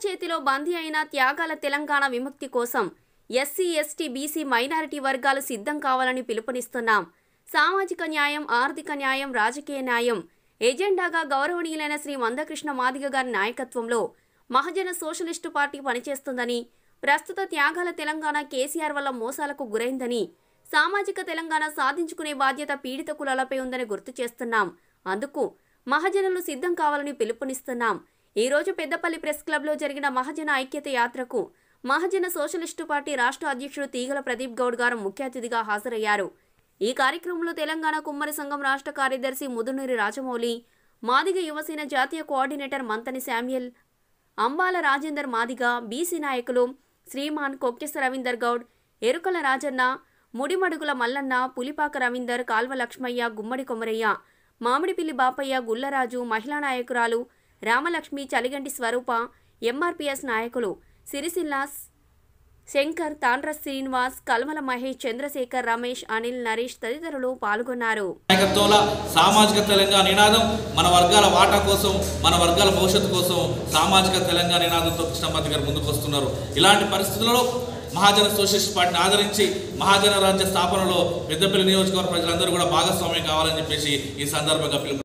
అరచేతిలో బందీ అయిన త్యాగాల తెలంగాణ విముక్తి కోసం ఎస్సీ ఎస్టీ బీసీ మైనారిటీ వర్గాలు సిద్ధం కావాలని పిలుపునిస్తున్నాం సామాజిక న్యాయం ఆర్థిక న్యాయం రాజకీయ న్యాయం ఎజెండాగా గౌరవనీయులైన శ్రీ మందకృష్ణ మాదిగ గారి నాయకత్వంలో మహజన సోషలిస్టు పార్టీ పనిచేస్తుందని ప్రస్తుత త్యాగాల తెలంగాణ కేసీఆర్ వల్ల మోసాలకు గురైందని సామాజిక తెలంగాణ సాధించుకునే బాధ్యత పీడిత కులాలపై ఉందని గుర్తు చేస్తున్నాం అందుకు మహజనులు సిద్ధం కావాలని పిలుపునిస్తున్నాం ఈ రోజు పెద్దపల్లి ప్రెస్ క్లబ్లో జరిగిన మహజన ఐక్యత యాత్రకు మహజన సోషలిస్టు పార్టీ రాష్ట్ర అధ్యక్షుడు తీగల ప్రదీప్ గౌడ్ గారు ముఖ్య అతిథిగా హాజరయ్యారు ఈ కార్యక్రమంలో తెలంగాణ కుమ్మరి సంఘం రాష్ట్ర కార్యదర్శి ముదునూరి రాజమౌళి మాదిగ యువసేన జాతీయ coordinator Manthani Samuel Ambala Rajender Madiga BC నాయకులు శ్రీమాన్ కొక్కెస రవీందర్ గౌడ్ ఎరుకల రాజన్న ముడిమడుగుల మల్లన్న పులిపాక రవీందర్ కాల్వ లక్ష్మయ్య గుమ్మడి కొమరయ్య మామిడిపిల్లి బాపయ్య గుల్లరాజు మహిళా నాయకురాలు రామలక్ష్మి చలిగంటి స్వరూప ఎంఆర్పిఎస్ నాయకులు సిరిసిల్ల శంకర్ తాండ్ర శ్రీనివాస్ కల్మల మహేష్ చంద్రశేఖర్ రమేష్ అనిల్ నరేష్ తదితరులు పాల్గొన్నారు నాయకత్వంలో సామాజిక తెలంగాణ నినాదం మన వర్గాల వాటా కోసం మన వర్గాల భవిష్యత్తు కోసం సామాజిక తెలంగాణ నినాదంతో కృష్ణమూర్తి గారు ముందుకు వస్తున్నారు ఇలాంటి పరిస్థితులలో మహాజన సోషలిస్ట్ పార్టీని ఆదరించి మహాజన రాజ్య స్థాపనలో పెద్దపల్లి నియోజకవర్గ ప్రజలందరూ కూడా భాగస్వామ్యం కావాలని చెప్పేసి ఈ సందర్భంగా పిలుపు